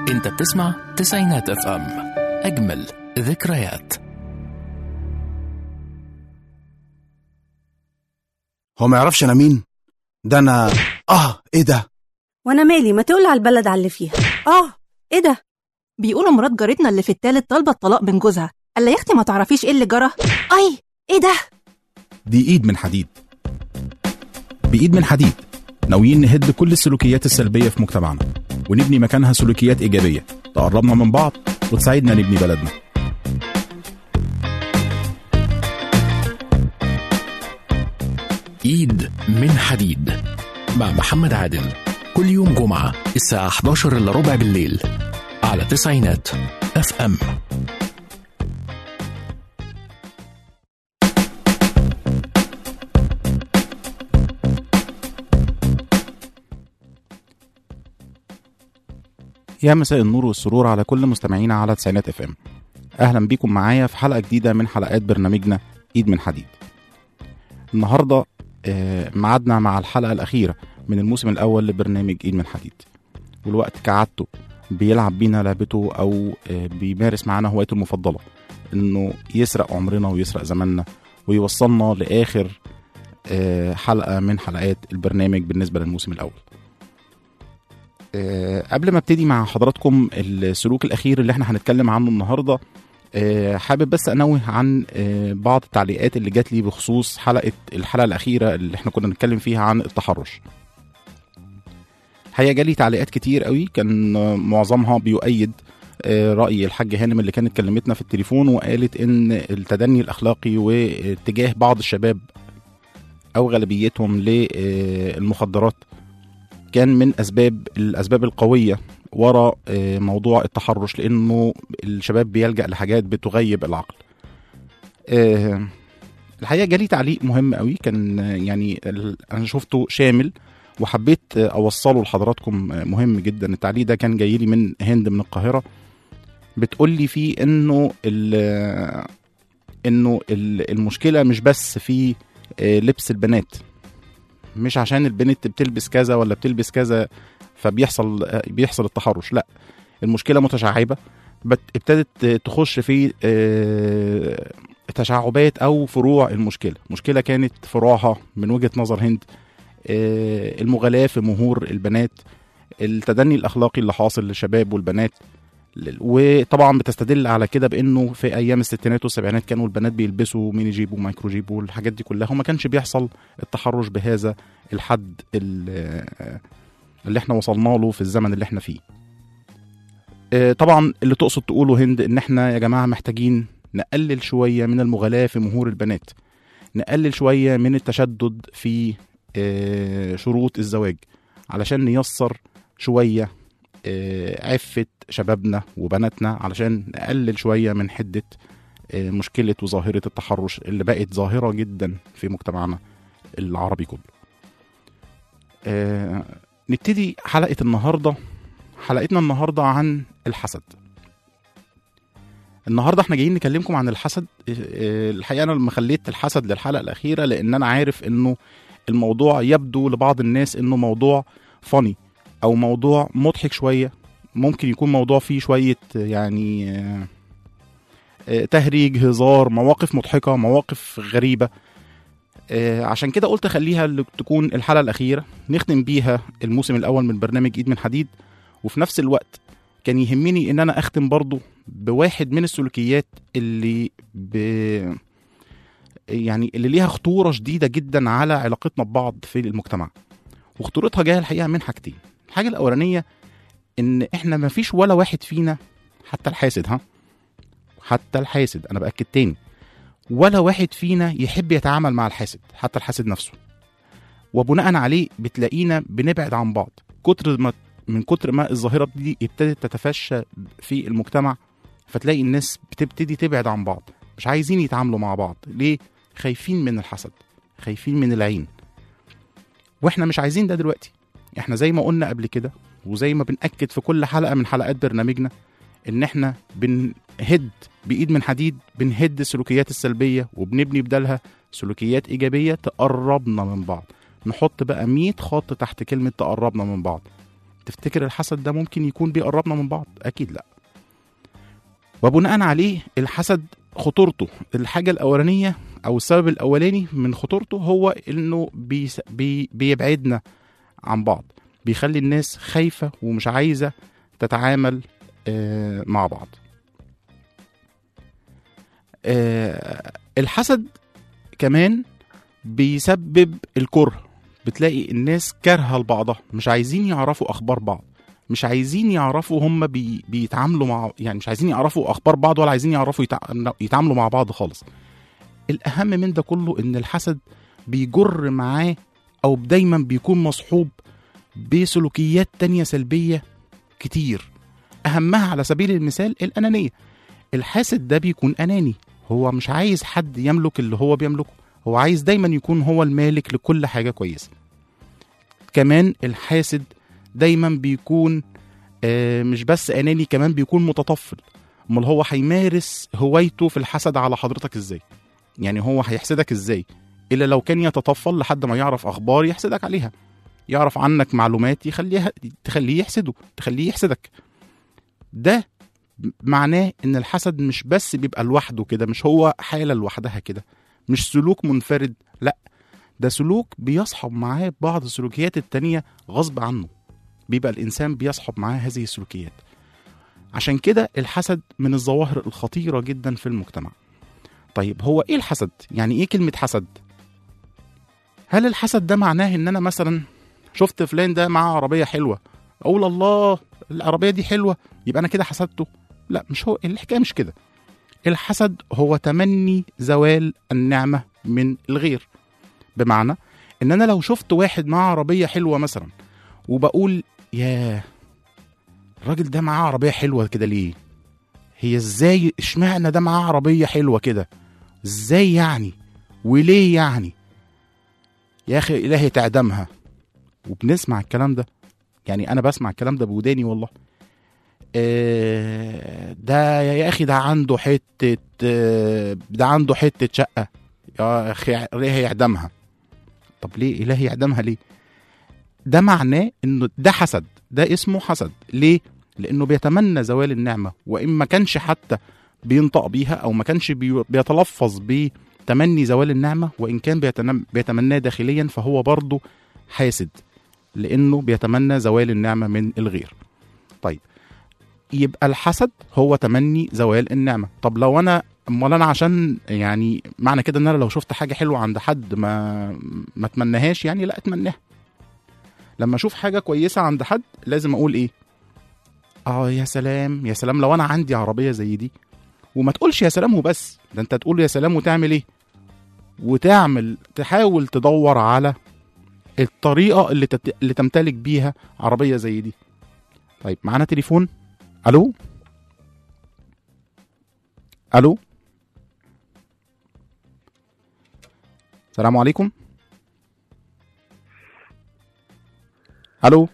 انت بتسمع تسعينات اف ام اجمل ذكريات هو ما يعرفش انا مين ده انا اه ايه ده وانا مالي ما تقول على البلد على اللي فيها اه ايه ده بيقولوا مرات جارتنا اللي في التالت طالبه الطلاق من جوزها قال يا اختي ما تعرفيش ايه اللي جرى اي ايه ده دي ايد من حديد بايد من حديد ناويين نهد كل السلوكيات السلبيه في مجتمعنا ونبني مكانها سلوكيات ايجابيه تقربنا من بعض وتساعدنا نبني بلدنا ايد من حديد مع محمد عادل كل يوم جمعة الساعة 11 الا ربع بالليل على تسعينات اف ام يا مساء النور والسرور على كل مستمعينا على تسعينات اف ام اهلا بيكم معايا في حلقه جديده من حلقات برنامجنا ايد من حديد النهارده آه، ميعادنا مع الحلقه الاخيره من الموسم الاول لبرنامج ايد من حديد والوقت كعادته بيلعب بينا لعبته او آه، بيمارس معانا هوايته المفضله انه يسرق عمرنا ويسرق زماننا ويوصلنا لاخر آه، حلقه من حلقات البرنامج بالنسبه للموسم الاول آه، قبل ما ابتدي مع حضراتكم السلوك الاخير اللي احنا هنتكلم عنه النهارده آه، حابب بس انوه عن آه، بعض التعليقات اللي جات لي بخصوص حلقه الحلقه الاخيره اللي احنا كنا بنتكلم فيها عن التحرش الحقيقه جالي تعليقات كتير قوي كان آه، معظمها بيؤيد آه، راي الحاج هانم اللي كانت كلمتنا في التليفون وقالت ان التدني الاخلاقي واتجاه بعض الشباب او غالبيتهم للمخدرات كان من اسباب الاسباب القويه ورا آه، موضوع التحرش لانه الشباب بيلجا لحاجات بتغيب العقل آه، الحقيقه جالي تعليق مهم قوي كان آه، يعني ال- انا شفته شامل وحبيت آه، اوصله لحضراتكم آه، مهم جدا التعليق ده كان جاي لي من هند من القاهره بتقول لي فيه انه ال- انه ال- المشكله مش بس في آه، لبس البنات مش عشان البنت بتلبس كذا ولا بتلبس كذا فبيحصل آه، بيحصل التحرش لا المشكله متشعبه بت- ابتدت تخش في آه، تشعبات او فروع المشكله مشكله كانت فروعها من وجهه نظر هند آه، المغالاه في مهور البنات التدني الاخلاقي اللي حاصل للشباب والبنات ل- وطبعا بتستدل على كده بانه في ايام الستينات والسبعينات كانوا البنات بيلبسوا ميني جيب ومايكرو جيب والحاجات دي كلها وما كانش بيحصل التحرش بهذا الحد ال- اللي احنا وصلنا له في الزمن اللي احنا فيه آه، طبعا اللي تقصد تقوله هند ان احنا يا جماعه محتاجين نقلل شويه من المغالاه في مهور البنات نقلل شويه من التشدد في آه، شروط الزواج علشان نيسر شويه آه، عفه شبابنا وبناتنا علشان نقلل شويه من حده آه، مشكله وظاهره التحرش اللي بقت ظاهره جدا في مجتمعنا العربي كله آه، نبتدي حلقه النهارده حلقتنا النهارده عن الحسد النهارده احنا جايين نكلمكم عن الحسد آه، الحقيقه انا لما خليت الحسد للحلقه الاخيره لان انا عارف انه الموضوع يبدو لبعض الناس انه موضوع فاني او موضوع مضحك شويه ممكن يكون موضوع فيه شويه آه، يعني آه، آه، تهريج هزار مواقف مضحكه مواقف غريبه آه، عشان كده قلت خليها اللي تكون الحلقه الاخيره نختم بيها الموسم الاول من برنامج ايد من حديد وفي نفس الوقت كان يهمني ان انا اختم برضو بواحد من السلوكيات اللي ب... يعني اللي ليها خطوره شديده جدا على علاقتنا ببعض في المجتمع وخطورتها جايه الحقيقه من حاجتين الحاجه الاولانيه ان احنا ما فيش ولا واحد فينا حتى الحاسد ها حتى الحاسد انا باكد تاني ولا واحد فينا يحب يتعامل مع الحاسد حتى الحاسد نفسه وبناء عليه بتلاقينا بنبعد عن بعض كتر ما من كتر ما الظاهره دي ابتدت تتفشى في المجتمع فتلاقي الناس بتبتدي تبعد عن بعض مش عايزين يتعاملوا مع بعض ليه خايفين من الحسد خايفين من العين واحنا مش عايزين ده دلوقتي احنا زي ما قلنا قبل كده وزي ما بنأكد في كل حلقة من حلقات برنامجنا ان احنا بنهد بإيد من حديد بنهد السلوكيات السلبية وبنبني بدالها سلوكيات إيجابية تقربنا من بعض نحط بقى 100 خط تحت كلمة تقربنا من بعض تفتكر الحسد ده ممكن يكون بيقربنا من بعض اكيد لا وبناء عليه الحسد خطورته الحاجه الاولانيه او السبب الاولاني من خطورته هو انه بيس بي بيبعدنا عن بعض بيخلي الناس خايفه ومش عايزه تتعامل آه، مع بعض آه، الحسد كمان بيسبب الكره بتلاقي الناس كارهه لبعضها مش عايزين يعرفوا اخبار بعض مش عايزين يعرفوا هم بي بيتعاملوا مع يعني مش عايزين يعرفوا اخبار بعض ولا عايزين يعرفوا يتع- يتعاملوا مع بعض خالص الاهم من ده كله ان الحسد بيجر معاه او دايما بيكون مصحوب بسلوكيات تانية سلبية كتير اهمها على سبيل المثال الانانية الحاسد ده بيكون اناني هو مش عايز حد يملك اللي هو بيملكه هو عايز دايما يكون هو المالك لكل حاجة كويسة كمان الحاسد دايما بيكون آه، مش بس اناني كمان بيكون متطفل امال هو هيمارس هوايته في الحسد على حضرتك ازاي يعني هو هيحسدك ازاي الا لو كان يتطفل لحد ما يعرف اخبار يحسدك عليها يعرف عنك معلومات يخليها تخليه يحسده تخليه يحسدك ده معناه ان الحسد مش بس بيبقى لوحده كده مش هو حاله لوحدها كده مش سلوك منفرد لا ده سلوك بيصحب معاه بعض السلوكيات التانية غصب عنه بيبقى الإنسان بيصحب معاه هذه السلوكيات عشان كده الحسد من الظواهر الخطيرة جدا في المجتمع طيب هو إيه الحسد؟ يعني إيه كلمة حسد؟ هل الحسد ده معناه إن أنا مثلا شفت فلان ده معاه عربية حلوة أقول الله العربية دي حلوة يبقى أنا كده حسدته لا مش هو الحكاية مش كده الحسد هو تمني زوال النعمة من الغير بمعنى ان انا لو شفت واحد معاه عربية حلوة مثلا وبقول ياه الراجل ده معاه عربية حلوة كده ليه هي ازاي اشمعنى ده معاه عربية حلوة كده ازاي يعني وليه يعني يا اخي الهي تعدمها وبنسمع الكلام ده يعني انا بسمع الكلام ده بوداني والله آه، ده يا اخي ده عنده حته آه، ده عنده حته شقه يا اخي الهي يعدمها طب ليه الهي يعدمها ليه ده معناه انه ده حسد ده اسمه حسد ليه لانه بيتمنى زوال النعمه وان ما كانش حتى بينطق بيها او ما كانش بي- بيتلفظ بتمني زوال النعمه وان كان بيتنم- بيتمناه داخليا فهو برضه حاسد لانه بيتمنى زوال النعمه من الغير طيب يبقى الحسد هو تمني زوال النعمه طب لو انا امال انا عشان يعني معنى كده ان انا لو شفت حاجه حلوه عند حد ما ما اتمناهاش يعني لا اتمناها لما اشوف حاجه كويسه عند حد لازم اقول ايه اه يا سلام يا سلام لو انا عندي عربيه زي دي وما تقولش يا سلام وبس ده انت تقول يا سلام وتعمل ايه وتعمل تحاول تدور على الطريقه اللي تت... اللي تمتلك بيها عربيه زي دي طيب معانا تليفون الو الو السلام عليكم الو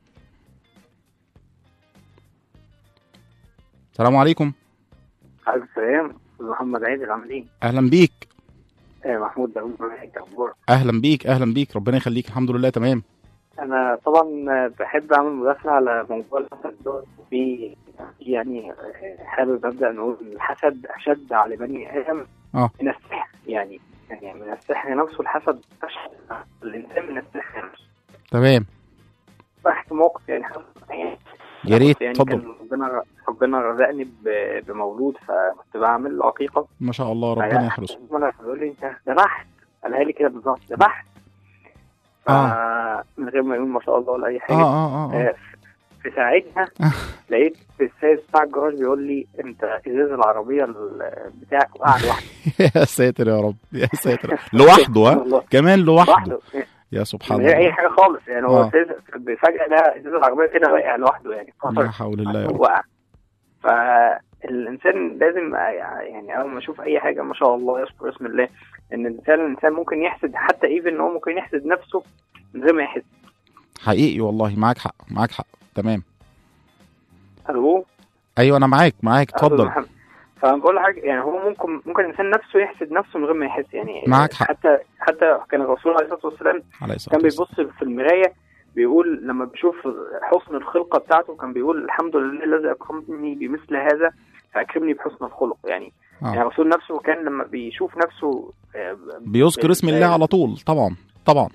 السلام عليكم عليكم السلام أستاذ محمد عادل عامل ايه؟ اهلا بيك آه محمود داوود معاك اخبارك اهلا بيك اهلا بيك ربنا يخليك الحمد لله تمام انا طبعا بحب اعمل مداخله على موضوع الحسد دوت في يعني آه، حابب ابدا نقول إن الحسد اشد على بني ادم آه. من السحر يعني يعني من السحر نفسه الحسد اشد على الانسان من السحر نفسه تمام بحكي موقف يعني حصل معايا. يا ريت يعني اتفضل كان ربنا ربنا رزقني ب- بمولود فكنت بعمل عقيقه ما شاء الله ربنا يحرسه ربنا بيقول لي انت ذبحت قالها لي كده بالظبط ذبحت آه. من غير ما يقول ما شاء الله ولا اي اه حاجه اه اه, آه. آه، في ساعتها لقيت السيد بتاع الجراج بيقول لي انت ازاز العربيه ال- بتاعك وقع لوحده يا ساتر يا رب يا ساتر لوحده ها والله. كمان لوحده لوحده يا سبحان من غير اي الله حاجه خالص يعني هو آه. ازاز فجاه لا ازاز العربيه كده وقع لوحده يعني لا اتكسر حول الله يا رب وقع فالانسان لازم يعني اول ما اشوف اي حاجه ما شاء الله يذكر اسم الله ان الانسان الانسان ممكن يحسد حتى ايفن ان هو ممكن يحسد نفسه من غير ما يحس حقيقي والله معاك حق معاك حق تمام الو ايوه انا معاك معاك أستاذ اتفضل محمد. فانا بقول حاجه يعني هو ممكن ممكن الانسان نفسه يحسد نفسه من غير ما يحس يعني معاك حق. حتى حتى كان الرسول عليه الصلاه والسلام عليه الصلاه كان والسلام بيبص في المرايه بيقول لما بيشوف حسن الخلقه بتاعته كان بيقول الحمد لله الذي اكرمني بمثل هذا فاكرمني بحسن الخلق يعني آه. يعني الرسول نفسه كان لما بيشوف نفسه آه، بيذكر اسم الله على طول طبعا طبعا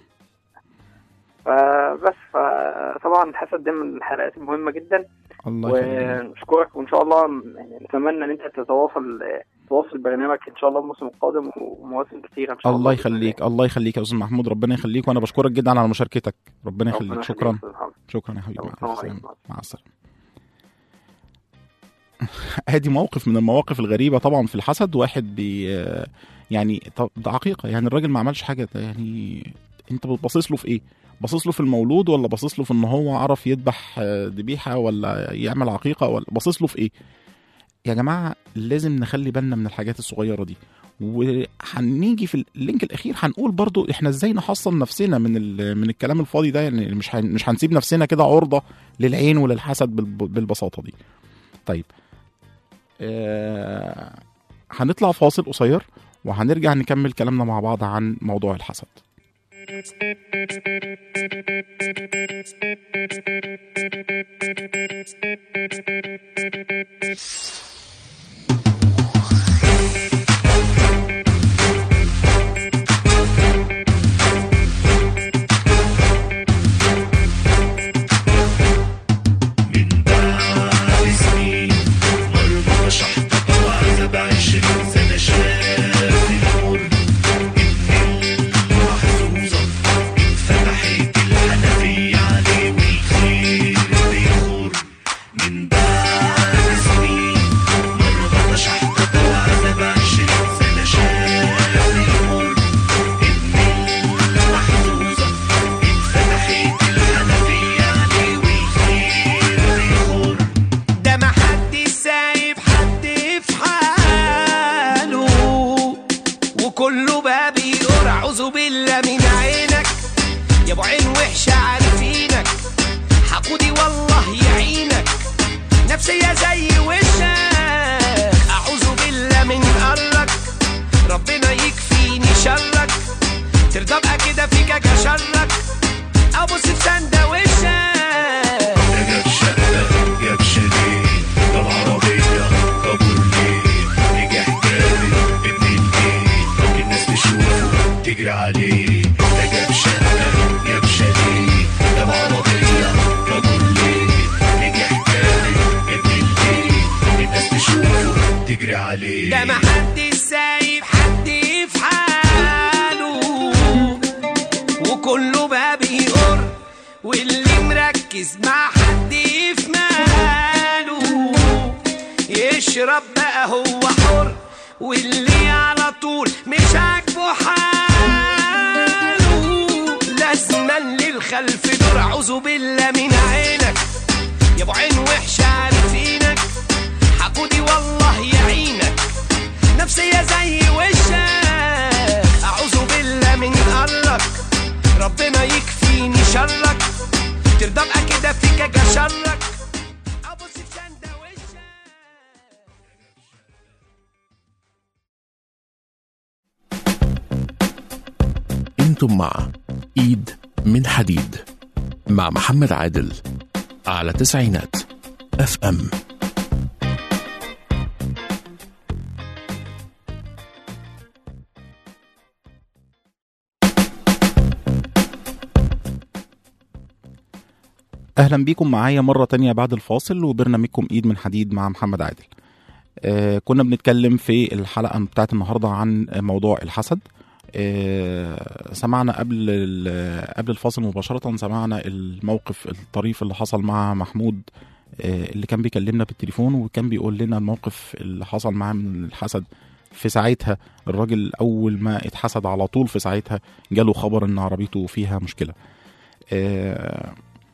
فبس فطبعا الحسد ده من الحلقات المهمه جدا الله يخليك ونشكرك وان شاء الله يعني نتمنى ان انت تتواصل تواصل برنامجك ان شاء الله الموسم القادم ومواسم كتيره ان شاء الله الله يخليك الله يخليك يا استاذ محمود ربنا يخليك وانا بشكرك جدا على مشاركتك ربنا ربنا يخليك يخليك شكرا يا أستاذ محمد. شكرا يا حبيبي يلا، مع السلام السلامه عليكم. مع السلامه ادي موقف من المواقف الغريبه طبعا في الحسد واحد بي يعني طب ده عقيقه يعني الراجل ما عملش حاجه ده يعني انت بتبصص له في ايه باصص له في المولود ولا باصص له في ان هو عرف يذبح آه، ذبيحه ولا يعمل عقيقه ولا باصص له في ايه يا جماعه لازم نخلي بالنا من الحاجات الصغيره دي وهنيجي في اللينك الاخير هنقول برضو احنا ازاي نحصن نفسنا من ال- من الكلام الفاضي ده يعني مش هن- مش هنسيب نفسنا كده عرضه للعين وللحسد بالب- بالبساطه دي طيب آه هنطلع فاصل قصير وهنرجع نكمل كلامنا مع بعض عن موضوع الحسد ده ما حد سايب حد في حاله وكله بقى بيقول اعوذ بالله من عينك يا ابو عين وحشه عارفينك حقودي والله يعينك نفسية زي وشك اعوذ بالله من قرك ربنا يكفيني شرك ترضى بقى كده فيك اجي شرك ابص في سندوتشك جاب شقة جاب شاليه جاب عربية كابورليه نجح جامد ابن البيت الناس تشوفه تجري عليه ده جاب شقة جاب شاليه جاب عربية كابورليه نجح جامد ابن البيت الناس تشوفه تجري عليه ده ما حد سايب حد في حاله وكله بقى بيقر واللي مركز مع حد في ماله يشرب بقى هو حر واللي على طول مش عاجبه حاله لازما للخلف دور اعوذ بالله من عينك يا ابو عين وحشه عارفينك حقودي والله يعينك نفسية زي وشك أعوذ بالله من قرك ربنا يكفيني شرك ترضى بقى كده فيك أجي شرك أبص في سندوتشك انتم مع ايد من حديد مع محمد عادل على تسعينات اف ام اهلا بيكم معايا مره تانية بعد الفاصل وبرنامجكم ايد من حديد مع محمد عادل آه كنا بنتكلم في الحلقه بتاعت النهارده عن موضوع الحسد آه سمعنا قبل ال- قبل الفاصل مباشره سمعنا الموقف الطريف اللي حصل مع محمود آه اللي كان بيكلمنا بالتليفون وكان بيقول لنا الموقف اللي حصل معاه من الحسد في ساعتها الراجل اول ما اتحسد على طول في ساعتها جاله خبر ان عربيته فيها مشكله آه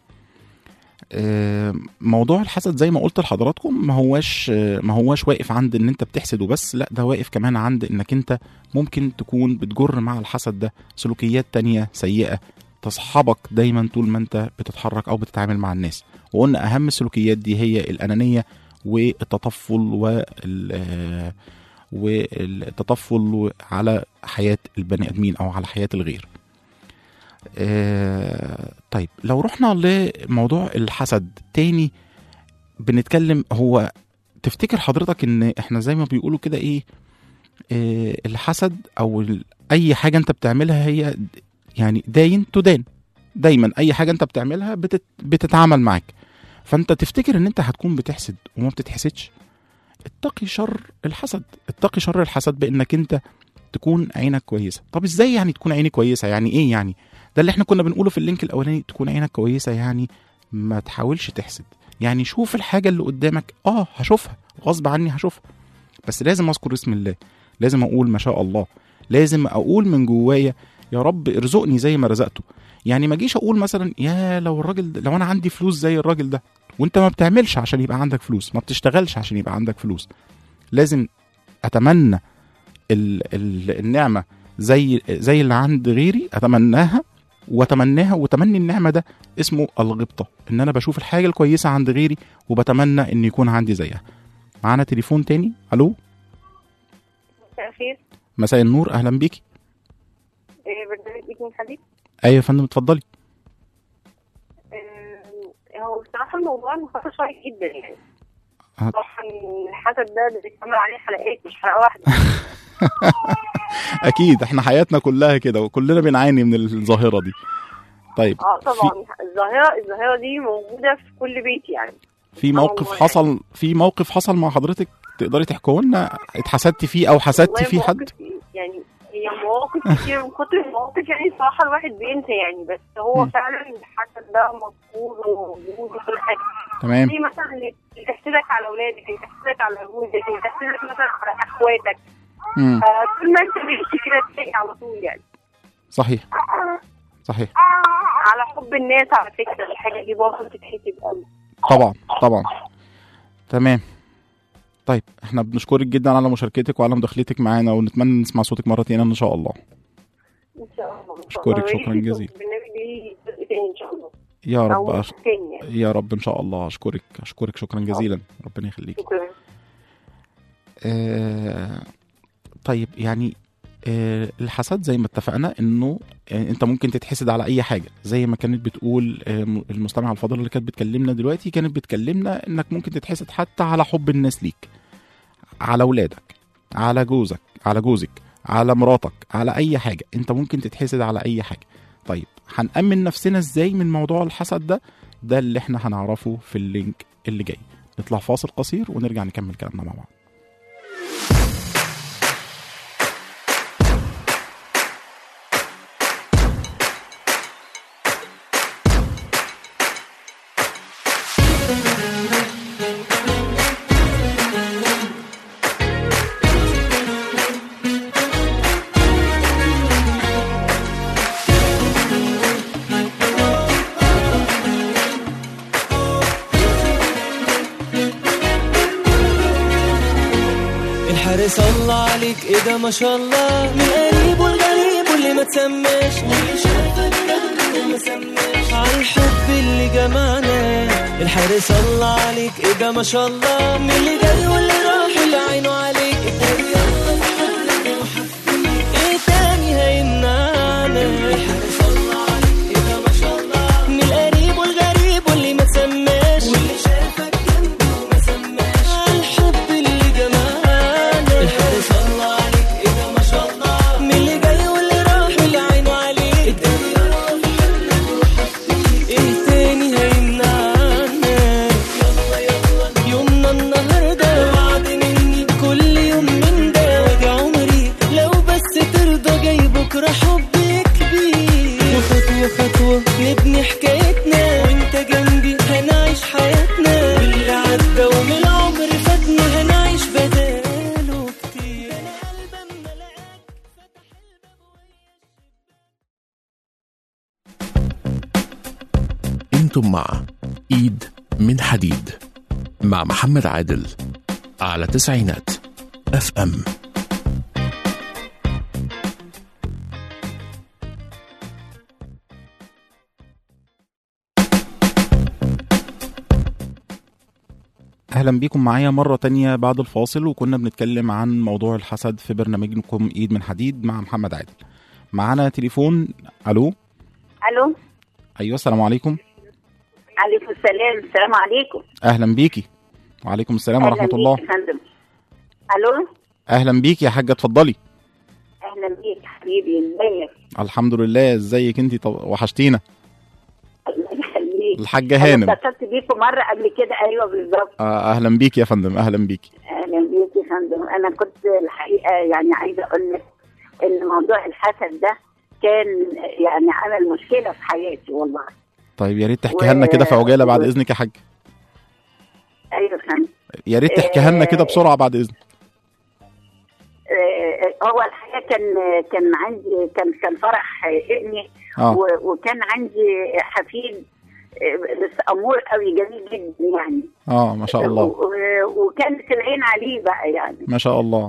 آه، موضوع الحسد زي ما قلت لحضراتكم ما هواش آه، ما هواش واقف عند ان انت بتحسد وبس لا ده واقف كمان عند انك انت ممكن تكون بتجر مع الحسد ده سلوكيات تانية سيئة تصحبك دايما طول ما انت بتتحرك او بتتعامل مع الناس وقلنا اهم السلوكيات دي هي الانانية والتطفل وال آه، والتطفل على حياة البني ادمين او على حياة الغير آه طيب لو رحنا لموضوع الحسد تاني بنتكلم هو تفتكر حضرتك ان احنا زي ما بيقولوا كده ايه آه الحسد او ال- اي حاجه انت بتعملها هي يعني داين تدان دايما اي حاجه انت بتعملها بتت بتتعامل معاك فانت تفتكر ان انت هتكون بتحسد وما بتتحسدش اتقي شر الحسد اتقي شر الحسد بانك انت تكون عينك كويسه طب ازاي يعني تكون عيني كويسه يعني ايه يعني ده اللي احنا كنا بنقوله في اللينك الاولاني تكون عينك كويسه يعني ما تحاولش تحسد يعني شوف الحاجه اللي قدامك اه هشوفها غصب عني هشوفها بس لازم اذكر اسم الله لازم اقول ما شاء الله لازم اقول من جوايا يا رب ارزقني زي ما رزقته يعني ما اجيش اقول مثلا يا لو الراجل ده لو انا عندي فلوس زي الراجل ده وانت ما بتعملش عشان يبقى عندك فلوس ما بتشتغلش عشان يبقى عندك فلوس لازم اتمنى ال ال النعمه زي زي اللي عند غيري اتمناها واتمناها وتمني النعمه ده اسمه الغبطه ان انا بشوف الحاجه الكويسه عند غيري وبتمنى ان يكون عندي زيها معانا تليفون تاني الو مساء الخير مساء النور اهلا بيكي إيه، برنامج بيك من حديث ايوه يا فندم اتفضلي إيه، هو بصراحة الموضوع مخاطر شوية جدا يعني هت- طبعا الحسد ده اللي بيتعمل عليه حلقات مش حلقة واحدة اكيد احنا حياتنا كلها كده وكلنا بنعاني من الظاهره دي طيب اه في, طبعا الظاهرة الظاهرة دي موجودة في كل بيت يعني في موقف والله حصل في موقف حصل مع حضرتك تقدري تحكوا لنا اتحسدتي فيه او حسدتي والله فيه حد مواقف يعني هي مواقف كتير من كتر المواقف يعني صراحة الواحد بينسى يعني بس هو مم. فعلا الحسد ده مذكور وموجود وكل حاجة تمام في مثلا اللي تحسدك على اولادك اللي تحسدك على جوزك اللي تحسدك مثلا على اخواتك مم. آه، طول ما انت ماشي كده تلاقي على طول يعني صحيح صحيح على حب الناس على فكره الحاجه دي برضه بتتحسب قوي طبعا طبعا تمام طيب احنا بنشكرك جدا على مشاركتك وعلى مداخلتك معانا ونتمنى نسمع صوتك مرة تانية ان شاء الله ان شاء الله إن شاء أشكرك الله. شكراً ويا ريت جزيلاً. البرنامج ليه جزء تاني ان شاء الله يا رب او أش... تاني يعني يا رب ان شاء الله اشكرك اشكرك شكرا جزيلا ربنا يخليك شكرا آه طيب يعني آه الحسد زي ما اتفقنا انه يعني انت ممكن تتحسد على اي حاجه زي ما كانت بتقول آه م- المستمعه الفاضله اللي كانت بتكلمنا دلوقتي كانت بتكلمنا انك ممكن تتحسد حتى على حب الناس ليك على اولادك على جوزك على جوزك على مراتك على اي حاجه انت ممكن تتحسد على اي حاجه طيب هنأمن نفسنا ازاي من موضوع الحسد ده ده اللي احنا هنعرفه في اللينك اللي جاي نطلع فاصل قصير ونرجع نكمل كلامنا مع بعض الحارس الله عليك ايه ده ما شاء الله من قريب والغريب واللي ما تسماش واللي شافك جنبه ما سماش على الحب اللي جمعنا الحارس الله عليك ايه ده ما شاء الله من اللي جاي واللي راح واللي عينه عليك اتاري يلا بحبك وحبيك ايه تاني هيمنعنا الحارس الله عليك ايه ده ما شاء الله من القريب والغريب واللي ما تسماش واللي شافك جنبه ما سماش على الحب اللي جمعنا الحارس الله عليك ايه ده ما شاء الله من اللي جاي واللي راح واللي عينه عليك اتاري يلا بحبك وحبيك ايه تاني هيمنعنا يلا يلا يومنا النهارده وعد مني كل يوم من ده واجي عمري لو بس ترضى جاي بكره حب كبير وخطوه خطوه نبني حكايتنا وانت جنبي هنعيش حياتنا واللي عدى ومن العمر فاتنا هنعيش بداله كتير انا قلبي اما لقاك فتح الباب ويا انتم مع ايد من حديد مع محمد عادل على تسعينات اف ام اهلا بيكم معايا مره تانية بعد الفاصل وكنا بنتكلم عن موضوع الحسد في برنامجكم ايد من حديد مع محمد عادل معانا تليفون الو الو ايوه السلام عليكم عليكم السلام السلام عليكم اهلا بيكي وعليكم السلام أهلاً ورحمه بيك الله يا فندم الو اهلا بيكي يا حاجه اتفضلي اهلا بيك حبيبي ازيك الحمد لله ازيك انت طب... وحشتينا الله يخليك الحاجه أنا هانم اتصلت بيكم مره قبل كده ايوه بالظبط آه، اهلا بيكي يا فندم اهلا بيكي اهلا بيك يا فندم انا كنت الحقيقه يعني عايزه اقول لك ان موضوع الحسد ده كان يعني عمل مشكله في حياتي والله طيب يا ريت تحكيها لنا كده في عجاله بعد اذنك يا حاج ايوه يا فندم يا ريت تحكيها لنا كده بسرعه بعد اذنك آه، هو الحقيقه كان كان عندي كان كان فرح ابني آه. و- وكان عندي حفيد آه، بس امور قوي جميل جدا يعني اه ما شاء الله و- وكانت العين عليه بقى يعني ما شاء الله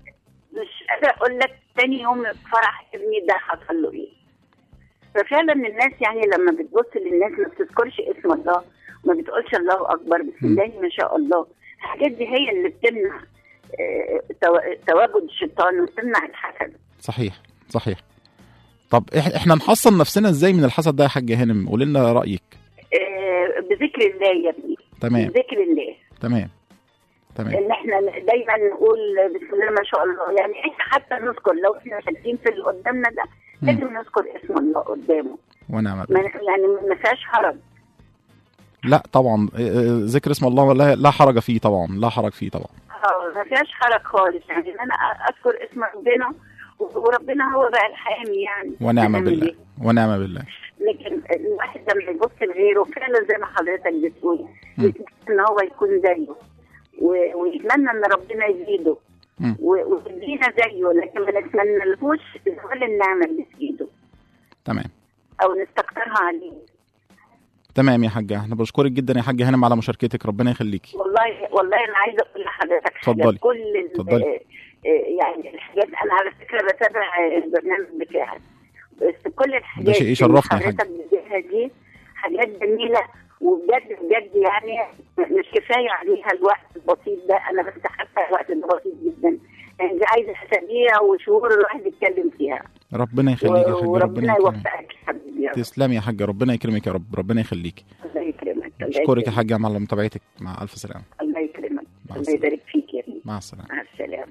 مش قادره اقول لك تاني يوم فرح ابني ده حصل له ايه ففعلا الناس يعني لما بتبص للناس ما بتذكرش اسم الله ما بتقولش الله اكبر بسم الله ما شاء الله الحاجات دي هي اللي بتمنع آه، تو- تواجد الشيطان وتمنع الحسد صحيح صحيح طب إح- احنا نحصن نفسنا ازاي من الحسد ده يا حاج هانم قولي لنا رايك آه، بذكر الله يا ابني تمام بذكر الله تمام تمام ان احنا دايما نقول بسم الله ما شاء الله يعني احنا حتى نذكر لو احنا شايفين في اللي قدامنا ده لازم نذكر اسم الله قدامه ونعم ما بالله يعني ما فيهاش حرج لا طبعا آه، آه، ذكر اسم الله لا, لا حرج فيه طبعا لا حرج فيه طبعا اه ما فيهاش حرج خالص يعني ان انا اذكر اسم ربنا وربنا هو بقى الحامي يعني ونعم هنعمل بالله إيه؟ ونعم بالله لكن الواحد لما يبص لغيره فعلا زي ما حضرتك بتقول مم. يتمنى ان هو يكون زيه و- ويتمنى ان ربنا يزيده مم. و- ويدينا زيه لكن ما نتمنلهوش زوال النعمه اللي في ايده تمام او نستكترها عليه تمام يا حاجه احنا بشكرك جدا يا حاجه هانم على مشاركتك ربنا يخليكي والله والله انا عايزه اقول لحضرتك حاجه اتفضلي. كل ال- اتفضلي. آه، آه، يعني الحاجات انا على فكره بتابع البرنامج بتاعك بس كل الحاجات ده شيء اللي يشرفنا يا حاج. حضرتك بتديها دي حاجات جميله وبجد بجد يعني مش كفايه عليها الوقت البسيط ده انا بس حتى الوقت ده بسيط جدا يعني دي عايزه اسابيع وشهور الواحد يتكلم فيها ربنا يخليك يا حاج وربنا ربنا يكرمك يوفقك يا حبيبي يا رب. تسلمي يا حاجه ربنا يكرمك يا رب ربنا يخليك الله يكرمك الله اشكرك يا يكرمك. حاجه على متابعتك مع الف سلامه الله يكرمك مع الله السلامة. يبارك فيك يا ابني مع السلامه مع السلامه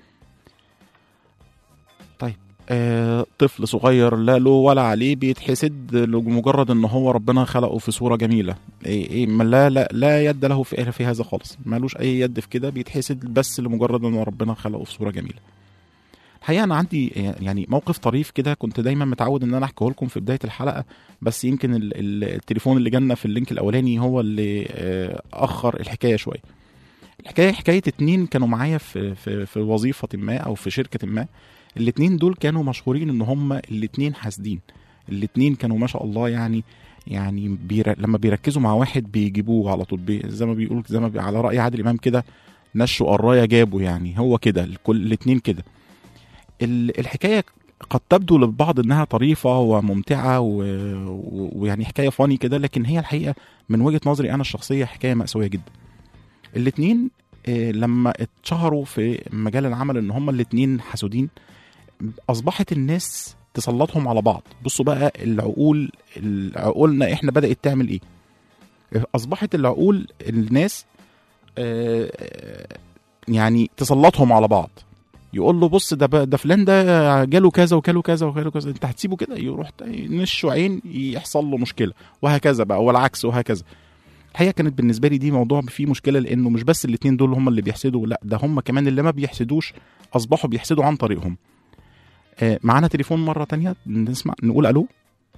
طيب آه طفل صغير لا له ولا عليه بيتحسد لمجرد ان هو ربنا خلقه في صوره جميله ايه ايه ما لا لا لا يد له في في هذا خالص مالوش اي يد في كده بيتحسد بس لمجرد ان ربنا خلقه في صوره جميله الحقيقه انا عندي يعني موقف طريف كده كنت دايما متعود ان انا احكيه لكم في بدايه الحلقه بس يمكن ال- ال- التليفون اللي جالنا في اللينك الاولاني هو اللي آه، اخر الحكايه شويه الحكايه حكايه اتنين كانوا معايا في في في وظيفه ما او في شركه ما الاتنين دول كانوا مشهورين ان هم الاتنين حاسدين الاتنين كانوا ما شاء الله يعني يعني بير... لما بيركزوا مع واحد بيجيبوه على طول بي... زي ما بيقول زي ما بي... على راي عادل امام كده نشوا قرايه جابوا يعني هو كده الكل الاتنين كده ال... الحكايه قد تبدو للبعض انها طريفه وممتعه و... و... ويعني حكايه فاني كده لكن هي الحقيقه من وجهه نظري انا الشخصيه حكايه مأساويه جدا الاتنين آه، لما اتشهروا في مجال العمل ان هما الاتنين حسودين اصبحت الناس تسلطهم على بعض بصوا بقى العقول عقولنا احنا بدات تعمل ايه اصبحت العقول الناس آه، آه، يعني تسلطهم على بعض يقول له بص ده ب- ده فلان ده جاله كذا وكاله كذا وكاله كذا انت هتسيبه كده يروح نشه عين يحصل له مشكله وهكذا بقى والعكس وهكذا الحقيقه كانت بالنسبه لي دي موضوع فيه مشكله لانه مش بس الاثنين دول هم اللي بيحسدوا لا ده هم كمان اللي ما بيحسدوش اصبحوا بيحسدوا عن طريقهم آه، معانا تليفون مرة تانية نسمع نقول ألو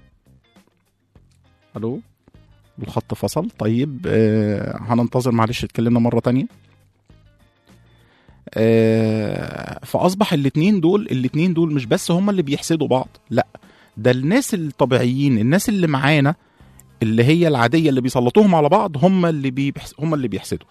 ألو الخط فصل طيب آه هننتظر معلش اتكلمنا مرة تانية آه فأصبح الاتنين دول الاتنين دول مش بس هما اللي بيحسدوا بعض لا ده الناس الطبيعيين الناس اللي معانا اللي هي العادية اللي بيسلطوهم على بعض هم اللي بيحس هم اللي بيحسدوا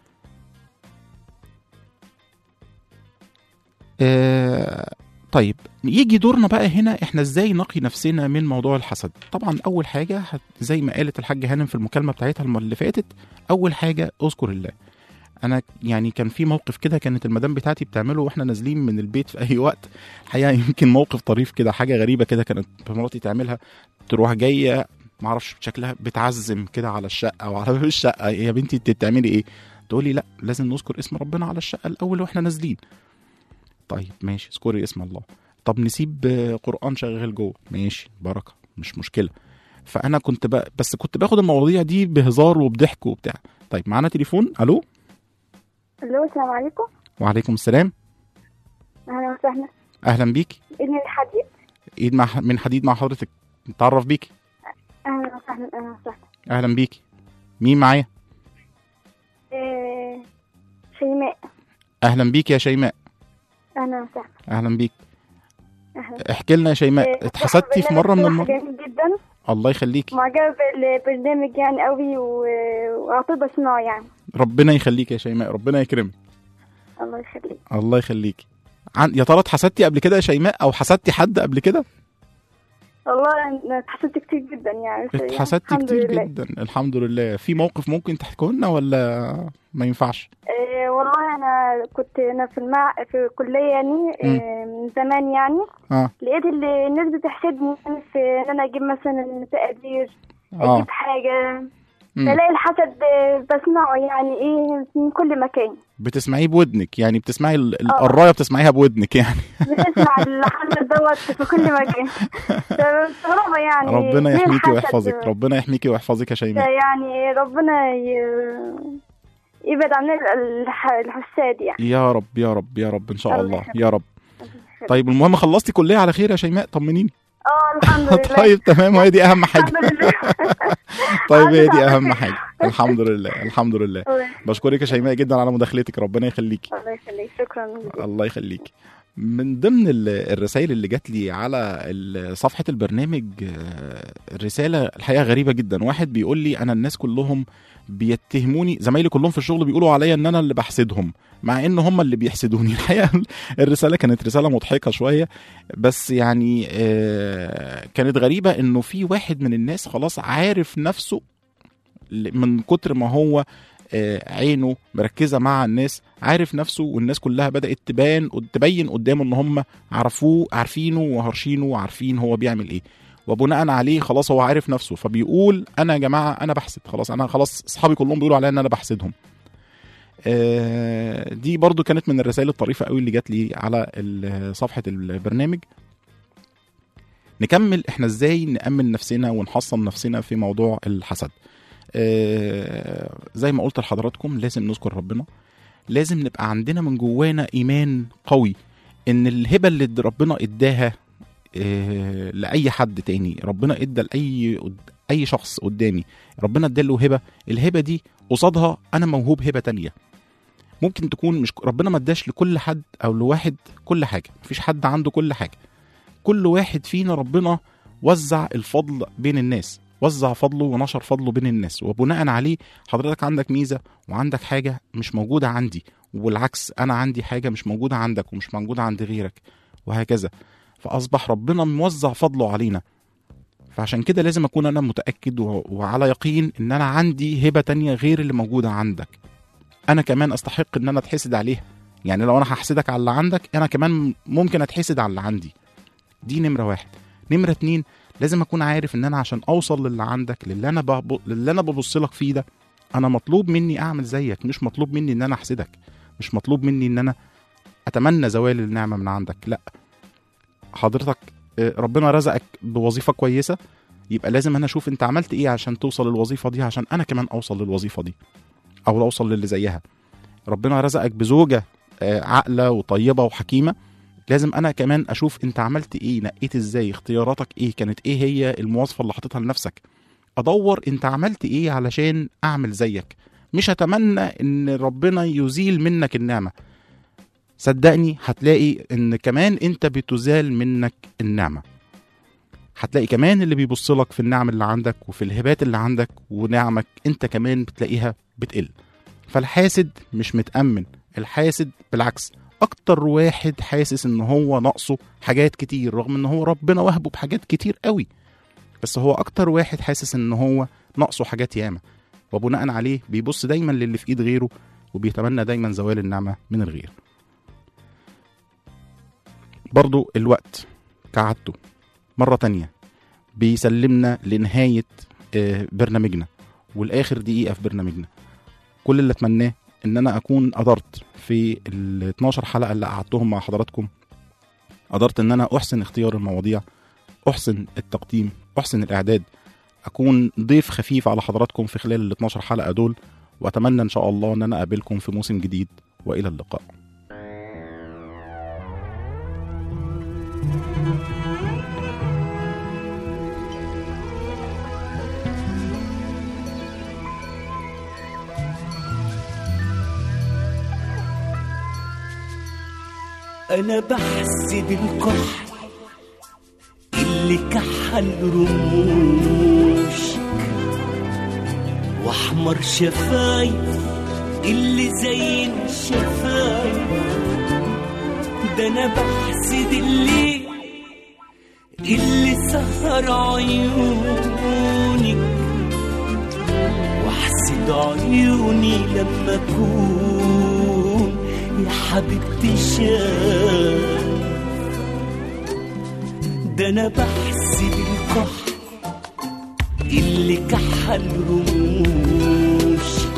آه طيب يجي دورنا بقى هنا احنا ازاي نقي نفسنا من موضوع الحسد طبعا اول حاجه هت- زي ما قالت الحاجه هانم في المكالمه بتاعتها الم- اللي فاتت اول حاجه اذكر الله انا يعني كان في موقف كده كانت المدام بتاعتي بتعمله واحنا نازلين من البيت في اي وقت الحقيقه يمكن موقف طريف كده حاجه غريبه كده كانت مراتي تعملها تروح جايه معرفش شكلها بتعزم كده على الشقه او على باب الشقه يا بنتي انت بتعملي ايه تقولي لا لازم نذكر اسم ربنا على الشقه الاول واحنا نازلين طيب ماشي اذكري اسم الله طب نسيب آه، قران شغال جوه ماشي بركه مش مشكله فانا كنت ب... بس كنت باخد المواضيع دي بهزار وبضحك وبتاع طيب معانا تليفون الو الو السلام عليكم وعليكم السلام اهلا وسهلا اهلا بيكي ابني الحديد ايد مع من حديد مع حضرتك نتعرف بيكي اهلا وسهلا اهلا وسهلا اهلا بيكي مين معايا إيه... شيماء اهلا بيكي يا شيماء اهلا وسهلا اهلا بيك اهلا احكي لنا يا شيماء اتحسدتي في مره من المرات جميل جدا الله يخليكي معجبة بالبرنامج يعني قوي و... وعطيه بسمعه يعني ربنا يخليك يا شيماء ربنا يكرمك الله يخليك الله يخليكي عن... يا ترى اتحسدتي قبل كده يا شيماء او حسدتي حد قبل كده والله انا اتحسدت كتير جدا يعني بس اتحسدتي الحمد كتير لله. جدا الحمد لله في موقف ممكن تحكوا لنا ولا ما ينفعش إيه والله انا كنت انا في المع... في الكليه يعني إيه من زمان يعني اه لقيت اللي الناس بتحسدني يعني في ان انا اجيب مثلا تقدير اه اجيب حاجه مم. بلاقي الحسد آه، بسمعه يعني ايه من كل مكان بتسمعيه بودنك يعني بتسمعي ال- آه. القرايه بتسمعيها بودنك يعني بنسمع الحسد دوت في كل مكان فمستغربه يعني ربنا ليه يحميكي الحسد؟ ويحفظك ربنا يحميكي ويحفظك يا شيماء يعني ربنا ي... يبعد عننا الح... الحساد يعني يا رب يا رب يا رب ان شاء الله الله يخليك. يا رب طيب المهم خلصتي كليه على خير يا شيماء طمنيني اه الحمد لله طيب تمام وهي دي اهم حاجه الحمد لله طيب هي دي عدت على اهم خير. حاجه الحمد لله الحمد لله الله بشكرك يا شيماء جدا على مداخلتك ربنا يخليكي الله يخليك شكرا جزيلا. الله يخليك من ضمن ال- الرسائل اللي جات لي على ال- صفحة البرنامج آه، الرسالة الحقيقة غريبة جدا واحد بيقول لي أنا الناس كلهم بيتهموني زمايلي كلهم في الشغل بيقولوا عليا ان انا اللي بحسدهم مع ان هم اللي بيحسدوني الحقيقه الرساله كانت رساله مضحكه شويه بس يعني آه، كانت غريبه انه في واحد من الناس خلاص عارف نفسه ل- من كتر ما هو آه، عينه مركزه مع الناس عارف نفسه والناس كلها بدات تبان تبين قدامه ان هم عرفوه عارفينه وهرشينه وعارفين هو بيعمل ايه وبناء عليه خلاص هو عارف نفسه فبيقول انا يا جماعه انا بحسد خلاص انا خلاص اصحابي كلهم بيقولوا عليا ان انا بحسدهم آه، دي برضو كانت من الرسائل الطريفه قوي اللي جات لي على ال- صفحه البرنامج نكمل احنا ازاي نامن نفسنا ونحصن نفسنا في موضوع الحسد آه، زي ما قلت لحضراتكم لازم نذكر ربنا لازم نبقى عندنا من جوانا ايمان قوي ان الهبه اللي ربنا اداها آه، لاي حد تاني ربنا ادى لاي اي شخص قدامي ربنا اداله هبه الهبه دي قصادها انا موهوب هبه تانية ممكن تكون مش ربنا ما اداش لكل حد او لواحد كل حاجه مفيش حد عنده كل حاجه كل واحد فينا ربنا وزع الفضل بين الناس وزع فضله ونشر فضله بين الناس وبناء عليه حضرتك عندك ميزه وعندك حاجه مش موجوده عندي والعكس انا عندي حاجه مش موجوده عندك ومش موجوده عند غيرك وهكذا فاصبح ربنا موزع فضله علينا فعشان كده لازم اكون انا متاكد و- وعلى يقين ان انا عندي هبه تانية غير اللي موجوده عندك انا كمان استحق ان انا اتحسد عليها يعني لو انا هحسدك على اللي عندك انا كمان ممكن اتحسد على اللي عندي دي نمره واحد نمره اتنين لازم اكون عارف ان انا عشان اوصل للي عندك للي انا بب... للي انا ببص لك فيه ده انا مطلوب مني اعمل زيك مش مطلوب مني ان انا احسدك مش مطلوب مني ان انا اتمنى زوال النعمه من عندك لا حضرتك آه، ربنا رزقك بوظيفه كويسه يبقى لازم انا اشوف انت عملت ايه عشان توصل للوظيفه دي عشان انا كمان اوصل للوظيفه دي او اوصل للي زيها ربنا رزقك بزوجه آه، عاقله وطيبه وحكيمه لازم انا كمان اشوف انت عملت ايه نقيت ازاي اختياراتك ايه كانت ايه هي المواصفه اللي حاططها لنفسك ادور انت عملت ايه علشان اعمل زيك مش هتمنى ان ربنا يزيل منك النعمه صدقني هتلاقي ان كمان انت بتزال منك النعمه هتلاقي كمان اللي بيبص لك في النعم اللي عندك وفي الهبات اللي عندك ونعمك انت كمان بتلاقيها بتقل فالحاسد مش متأمن الحاسد بالعكس اكتر واحد حاسس ان هو ناقصه حاجات كتير رغم ان هو ربنا وهبه بحاجات كتير قوي بس هو اكتر واحد حاسس ان هو ناقصه حاجات ياما وبناء عليه بيبص دايما للي في ايد غيره وبيتمنى دايما زوال النعمه من الغير برضو الوقت كعادته مرة تانية بيسلمنا لنهايه آه، برنامجنا والاخر دقيقه في برنامجنا كل اللي اتمناه ان انا اكون قدرت في ال 12 حلقه اللي قعدتهم مع حضراتكم قدرت ان انا احسن اختيار المواضيع احسن التقديم احسن الاعداد اكون ضيف خفيف على حضراتكم في خلال ال 12 حلقه دول واتمنى ان شاء الله ان انا اقابلكم في موسم جديد والى اللقاء انا بحسد الكحل اللي كحل رموشك واحمر شفايف اللي زين الشفايف ده انا بحسد اللي اللي سهر عيونك واحسد عيوني لما اكون يا حبيبتي شاف ده انا بحسد الكحل اللي كحل رموشك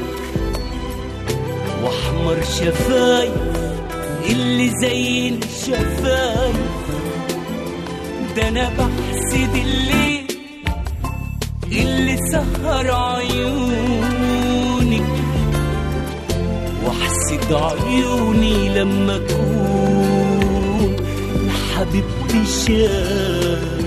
واحمر شفايف اللي زين الشفايف ده انا بحسد اللي اللي سهر عيونك واحسد عيوني لما اكون يا حبيبتي شاف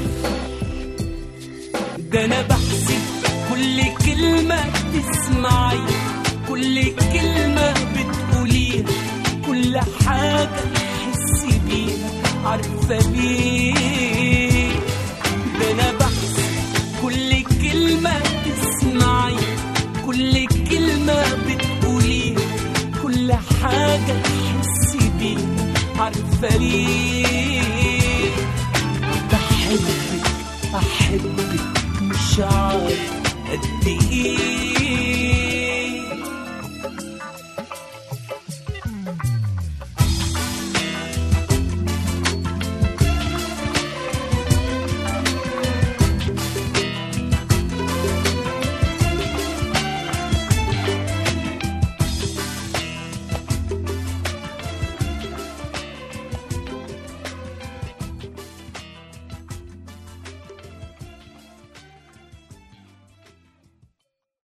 ده انا بحسد كل كلمة تسمعي كل كلمة بتقوليها كل حاجة تحسي بيها عارفة ليه ده انا بحسد كل كلمة تسمعي كل كلمة بتقوليها كل حاجة تحسي بيها عارفة ليه بحبك أحبك